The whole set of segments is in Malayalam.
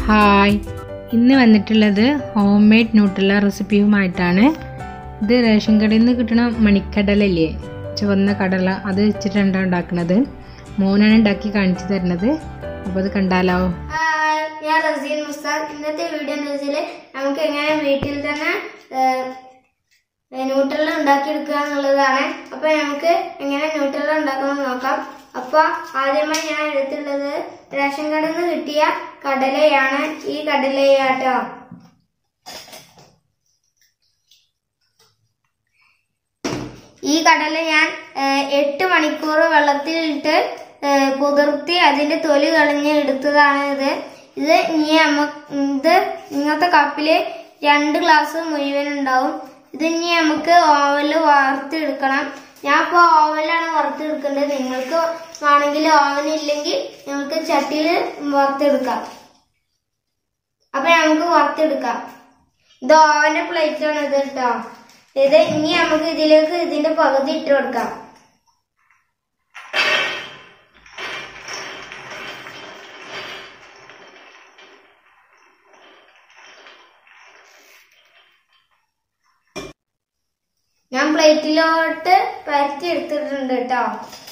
ഹായ് ഇന്ന് വന്നിട്ടുള്ളത് ഹോം മെയ്ഡ് ന്യൂട്രല റെസിപ്പിയുമായിട്ടാണ് ഇത് റേഷൻ കടയിൽ നിന്ന് കിട്ടുന്ന മണിക്കടലല്ലേ ചുവന്ന കടല അത് വെച്ചിട്ടാണ് ഉണ്ടാക്കുന്നത് മോനാണ് ഉണ്ടാക്കി കാണിച്ചു തരുന്നത് അപ്പോൾ അത് കണ്ടാലോ ഹായ് ഞാൻ റസീൻ മുസ്താദ് ഇന്നത്തെ വീഡിയോ എന്ന് വെച്ചാൽ നമുക്ക് എങ്ങനെ വീട്ടിൽ തന്നെ ന്യൂട്രല ഉണ്ടാക്കിയെടുക്കുക എന്നുള്ളതാണ് അപ്പൊ നമുക്ക് എങ്ങനെ ന്യൂട്രല ഉണ്ടാക്കുന്നത് നോക്കാം അപ്പൊ ആദ്യമായി ഞാൻ എടുത്തുള്ളത് റേഷൻ കടയിൽ നിന്ന് കിട്ടിയ കടലയാണ് ഈ കടലയാട്ടോ ഈ കടല ഞാൻ ഏഹ്, എട്ട് മണിക്കൂർ വെള്ളത്തിലിട്ട് ഏഹ്, കുതിർത്തി അതിന്റെ തൊലി കളഞ്ഞ് എടുത്തതാണ് ഇത് ഇത് ഇനി നമ്മ ഇത് ഇങ്ങനത്തെ കപ്പില് രണ്ട് ഗ്ലാസ് മുഴുവൻ ഉണ്ടാവും ഇത് ഇനി നമുക്ക് ഓവനിൽ വറുത്തെടുക്കണം ഞാൻ ഇപ്പോൾ ഓവനിലാണ് വറുത്തെടുക്കേണ്ടത് നിങ്ങൾക്ക് വേണമെങ്കിൽ ഓവൻ ഇല്ലെങ്കിൽ നിങ്ങൾക്ക് ചട്ടിയിൽ വറുത്തെടുക്കാം അപ്പൊ നമുക്ക് വറുത്തെടുക്കാം ഇത് ഓവന്റെ പ്ലേറ്റ് ആണ് ഇത് കേട്ടോ ഇത് ഇനി നമുക്ക് ഇതിലേക്ക് ഇതിന്റെ പകുതി ഇട്ട് കൊടുക്കാം ഞാൻ പ്ലേറ്റിലോട്ട് പരത്തി എടുത്തിട്ടുണ്ട് കേട്ടോ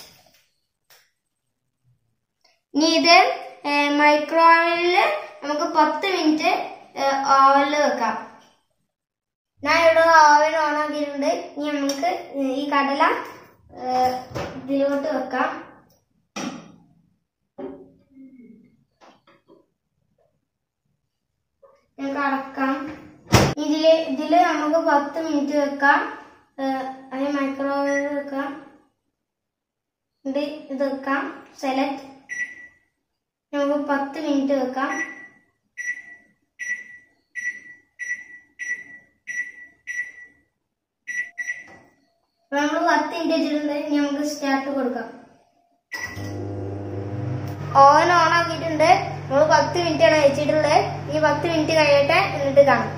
ഇനി ഇത് മൈക്രോവേവില് നമുക്ക് പത്ത് മിനിറ്റ് ഓവനിൽ വെക്കാം ഞാൻ ഇവിടെ ഓവൻ ഓൺ ആക്കിയിട്ടുണ്ട് ഇനി നമുക്ക് ഈ കടല ഏഹ്, ഇതിലോട്ട് വെക്കാം നമുക്ക് അടക്കാം ഇതില് ഇതില് നമുക്ക് പത്ത് മിനിറ്റ് വെക്കാം ഏഹ്, അത് മൈക്രോവേവ് വെക്കാം ഇത് ഇത് വെക്കാം സെലക്ട് നമുക്ക് പത്ത് മിനിറ്റ് വെക്കാം നമ്മൾ പത്ത് മിനിറ്റ് വെച്ചിട്ടുണ്ട് ഇനി നമുക്ക് സ്റ്റാർട്ട് കൊടുക്കാം ഓവൻ ഓൺ ആക്കിയിട്ടുണ്ട് നമ്മൾ പത്ത് മിനിറ്റ് ആണ് വെച്ചിട്ടുള്ളത് ഇനി പത്ത് മിനിറ്റ് കഴിയട്ടെ എന്നിട്ട് കാണാം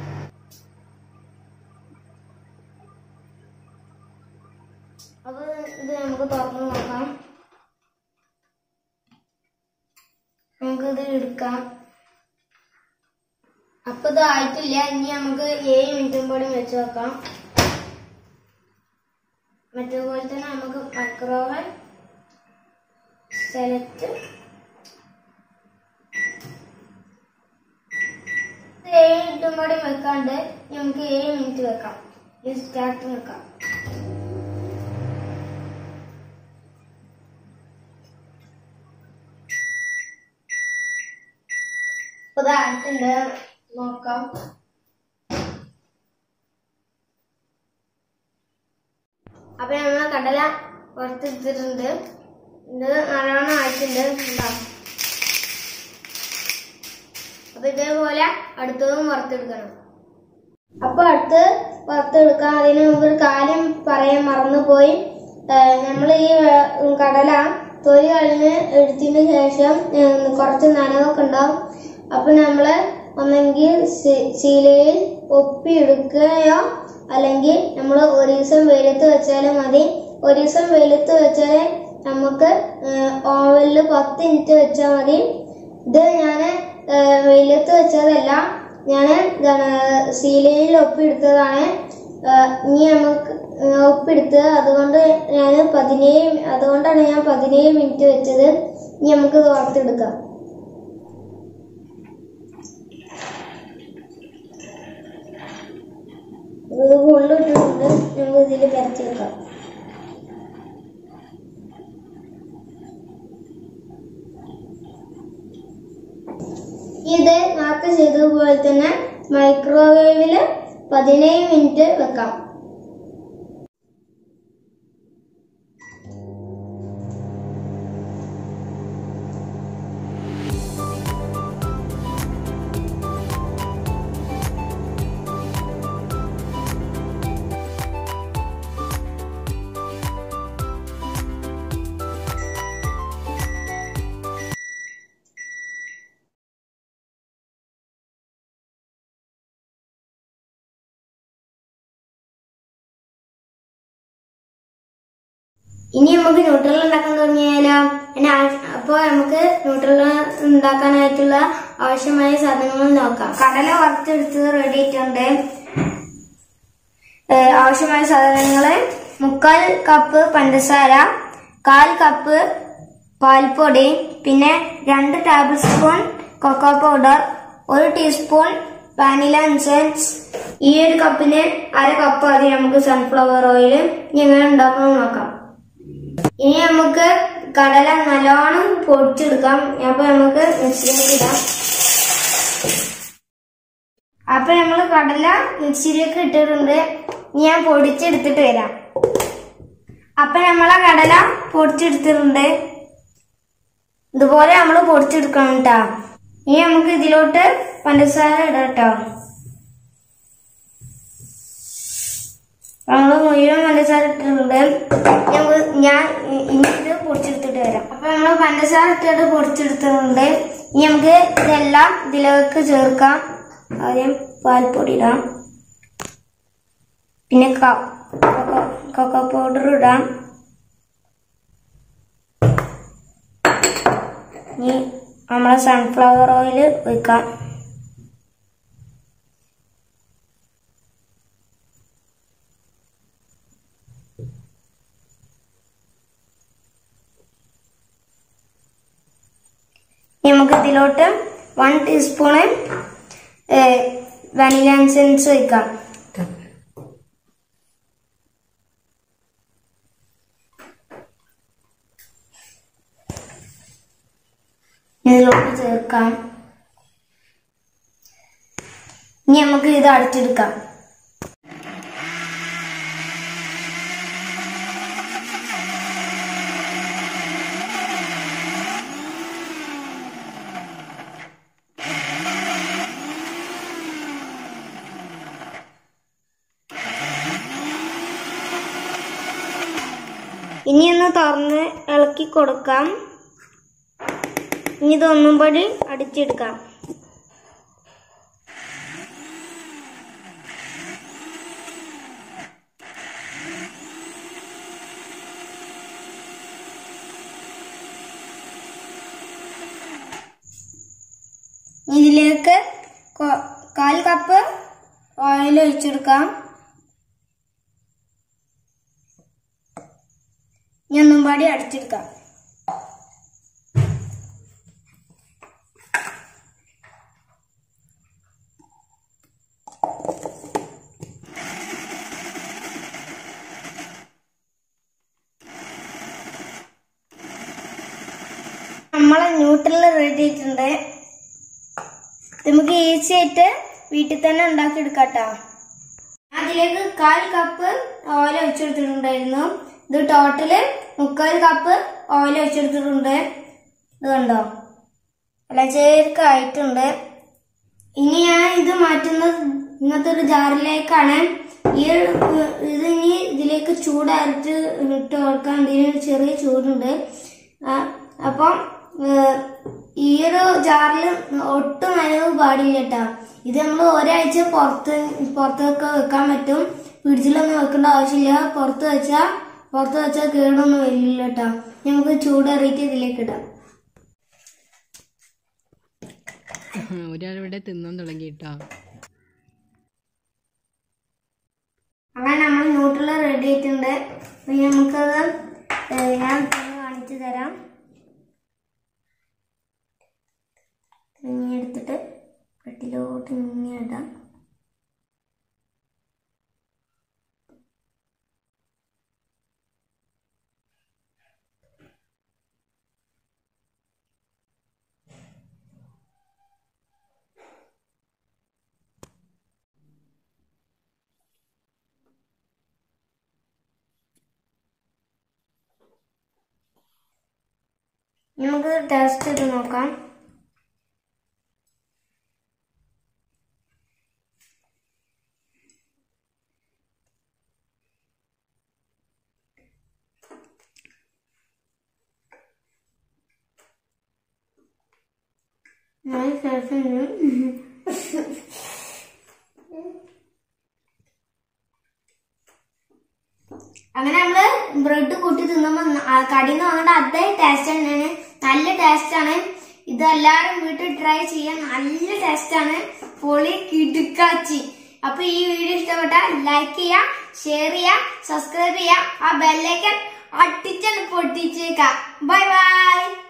അപ്പൊ ഇത് നമുക്ക് തുറന്ന് നോക്കാം നമുക്കിത് എടുക്കാം അപ്പൊ ഇത് ആയിട്ടില്ല ഇനി നമുക്ക് ഏഴ് മിനിറ്റും കൂടി വെച്ച് നോക്കാം മറ്റേപോലെ തന്നെ നമുക്ക് മൈക്രോവൻ സെലക്ട് ഏഴ് മിനിറ്റും കൂടി വെക്കാണ്ട് നമുക്ക് ഏഴ് മിനിറ്റ് വെക്കാം ഇത് സ്റ്റാർട്ട് വെക്കാം അപ്പൊ ഇതായിട്ടുണ്ട് നോക്കാം അപ്പൊ നമ്മളെ കടല വറുത്തെടുത്തിട്ടുണ്ട് ഇത് നല്ലോണം ആയിട്ടുണ്ട് ഉണ്ടാവും അപ്പൊ ഇതേപോലെ അടുത്തതും വറുത്തെടുക്കണം അപ്പൊ അടുത്ത് വറുത്തെടുക്കാം അതിന് മുമ്പ് ഒരു കാര്യം പറയാൻ മറന്നുപോയി നമ്മൾ ഈ വേ- കടല തൊലി കളഞ്ഞ് എടുത്തതിന് ശേഷം ഏഹ്, കുറച്ച് നനവൊക്കെ ഉണ്ടാവും അപ്പൊ നമ്മള് ഒന്നെങ്കിൽ ശി- ശീലയിൽ ഒപ്പിയെടുക്കുകയോ അല്ലെങ്കിൽ നമ്മൾ ഒരു ദിവസം വെയിലത്ത് വെച്ചാലും മതി ഒരു ദിവസം വെയിലത്ത് വെച്ചാൽ നമുക്ക് ഓവനിൽ പത്ത് മിനിറ്റ് വെച്ചാൽ മതി ഇത് ഞാൻ വെയിലത്ത് വെച്ചതല്ല ഞാൻ സീലയിൽ ഒപ്പിയെടുത്തതാണ് ഏഹ്, ഇനി നമുക്ക് ഏഹ്, ഒപ്പിയെടുത്തത് അതുകൊണ്ട് ഞാൻ പതിനേഴ് അതുകൊണ്ടാണ് ഞാൻ പതിനേഴ് മിനിറ്റ് വെച്ചത് ഇനി നമുക്ക് ഇത് വറുത്തെടുക്കാം ഇത് ഉള്ളിട്ടിട്ടുണ്ട് നമുക്ക് ഇതിൽ പരത്തി വെക്കാം ഇത് നേരത്തെ ചെയ്തതുപോലെ തന്നെ മൈക്രോവേവിൽ പതിനേഴ് മിനിറ്റ് വെക്കാം ഇനി നമുക്ക് ന്യൂട്രൽ ഉണ്ടാക്കാൻ തുടങ്ങിയാലോ അതിന് ആവശ്യ- അപ്പൊ നമുക്ക് ന്യൂട്രൽ ഉണ്ടാക്കാനായിട്ടുള്ള ആവശ്യമായ സാധനങ്ങൾ നോക്കാം കടല വറുത്തെടുത്ത് റെഡി ആയിട്ടുണ്ട് ഏഹ് ആവശ്യമായ സാധനങ്ങള് മുക്കാൽ കപ്പ് പഞ്ചസാര കാൽ കപ്പ് പാൽപ്പൊടി പിന്നെ രണ്ട് ടേബിൾ സ്പൂൺ കൊക്കോ പൗഡർ ഒരു ടീസ്പൂൺ വാനില എസൻസ് ഈ ഒരു കപ്പിന് അര കപ്പ് ആദ്യം നമുക്ക് സൺഫ്ലവർ ഓയിൽ ഇനി എങ്ങനെ ഉണ്ടാക്കുന്നത് നോക്കാം ഇനി നമുക്ക് കടല നല്ലോണം പൊടിച്ചെടുക്കാം അപ്പൊ നമുക്ക് മിക്സിയിലേക്ക് ഇടാം അപ്പൊ നമ്മൾ കടല മിക്സിയിലേക്ക് ഇട്ടിട്ടുണ്ട് ഇനി ഞാൻ പൊടിച്ചെടുത്തിട്ട് വരാം അപ്പൊ നമ്മളെ കടല പൊടിച്ചെടുത്തിട്ടുണ്ട് ഇതുപോലെ നമ്മൾ പൊടിച്ചെടുക്കണം കേട്ടോ ഇനി നമുക്ക് ഇതിലോട്ട് പഞ്ചസാര ഇടാം കേട്ടോ നമ്മൾ മുഴുവൻ പഞ്ചസാര ഇട്ടിട്ടുണ്ട് നമുക്ക് ഞാൻ ഇ- ഇനി ഇത് പൊടിച്ചെടുത്തിട്ട് വരാം അപ്പൊ നമ്മൾ പഞ്ചസാര ഇട്ടിട്ട് പൊടിച്ചെടുത്തിട്ടുണ്ട് ഇനി നമുക്ക് ഇതെല്ലാം ഇതിലേക്ക് ചേർക്കാം ആദ്യം പാൽപ്പൊടി ഇടാം പിന്നെ ക- കൊക്കോ കൊക്കോ പൗഡർ ഇടാം ഇനി നമ്മളെ സൺഫ്ലവർ ഓയിൽ ഒഴിക്കാം ഇനി നമുക്ക് ഇതിലോട്ട് വൺ ടീസ്പൂണ് വാനില എസൻസ് ഒഴിക്കാം ഇതിലോട്ട് ചേർക്കാം ഇനി നമുക്ക് ഇത് അടച്ചെടുക്കാം ഇനി ഒന്ന് തുറന്ന് ഇളക്കി കൊടുക്കാം ഇനി ഇതൊന്നും കൂടി അടിച്ചെടുക്കാം ഇതിലേക്ക് കൊ- കാൽ കപ്പ് ഓയിൽ ഒഴിച്ചെടുക്കാം ഇനി ഒന്നും പാടി അടിച്ചെടുക്കാം നമ്മളെ ന്യൂട്രൽ റെഡി ആയിട്ടുണ്ട് ഇത് നമുക്ക് ഈസി ആയിട്ട് വീട്ടിൽ തന്നെ ഉണ്ടാക്കി എടുക്കാട്ടോ അതിലേക്ക് കാൽ കപ്പ് ഓയിൽ ഒഴിച്ചെടുത്തിട്ടുണ്ടായിരുന്നു ഇത് ടോട്ടല് മുക്കാൽ കപ്പ് ഓയിൽ ഒഴിച്ചെടുത്തിട്ടുണ്ട് ഇത് കണ്ടോ അല്ല ചേർക്കായിട്ടുണ്ട് ഇനി ഞാൻ ഇത് മാറ്റുന്നത് ഇങ്ങനത്തെ ഒരു ജാറിലേക്കാണ് ഈ ഒരു, ഏഹ്, ഇത് ഇനി ഇതിലേക്ക് ചൂടായിട്ട് ഇട്ട് കൊടുക്കാൻ ഇതിന് ചെറിയ ചൂടുണ്ട് ആ, അപ്പം ഏഹ്, ഈ ഒരു ജാറിൽ ഒട്ടും നനവ് പാടില്ല കേട്ടോ ഇത് നമ്മൾ ഒരാഴ്ച പുറത്ത് പുറത്തൊക്കെ വെക്കാൻ പറ്റും ഫ്രിഡ്ജിലൊന്നും വെക്കേണ്ട ആവശ്യമില്ല പുറത്ത് വെച്ചാൽ പുറത്ത് വെച്ചാൽ കേടൊന്നും വരില്ല കേട്ടോ നമുക്ക് ചൂടേറിയിട്ട് ഇതിലേക്ക് ഇടാം ഒരാളിവിടെ തിന്നാൻ തുടങ്ങി കേട്ടോ അങ്ങനെ നമ്മൾ ന്യൂട്രൽ റെഡി ആയിട്ടുണ്ട് ഇനി നമുക്കത് ഏഹ്, ഞാൻ തന്നെ കാണിച്ചു തരാം ഇങ്ങനെ എടുത്തിട്ട് പെട്ടിലോട്ട് ഇങ്ങനെ ഇടാം നമുക്ക് ടേസ്റ്റ് ചെയ്ത് നോക്കാം നല്ല ടേസ്റ്റ് ഉണ്ട് അങ്ങനെ നമ്മള് ബ്രെഡ് കൂട്ടി തിന്നുമ്പോ ന- ആ കടയിൽ നിന്ന് വാങ്ങേണ്ട അതേ ടേസ്റ്റ് തന്നെയാണ് നല്ല ടേസ്റ്റ് ആണ് ഇതെല്ലാരും വീട്ടിൽ ട്രൈ ചെയ്യാൻ നല്ല ടേസ്റ്റ് ആണ് പൊളി കിടുക്കാച്ചി അപ്പൊ ഈ വീഡിയോ ഇഷ്ടപ്പെട്ടാൽ ലൈക്ക് ചെയ്യുക ഷെയർ ചെയ്യുക സബ്സ്ക്രൈബ് ചെയ്യുക ആ ബെല്ലൈക്കൻ അട്ടിച്ചാൽ പൊട്ടിച്ചേക്കാം ബൈ ബൈ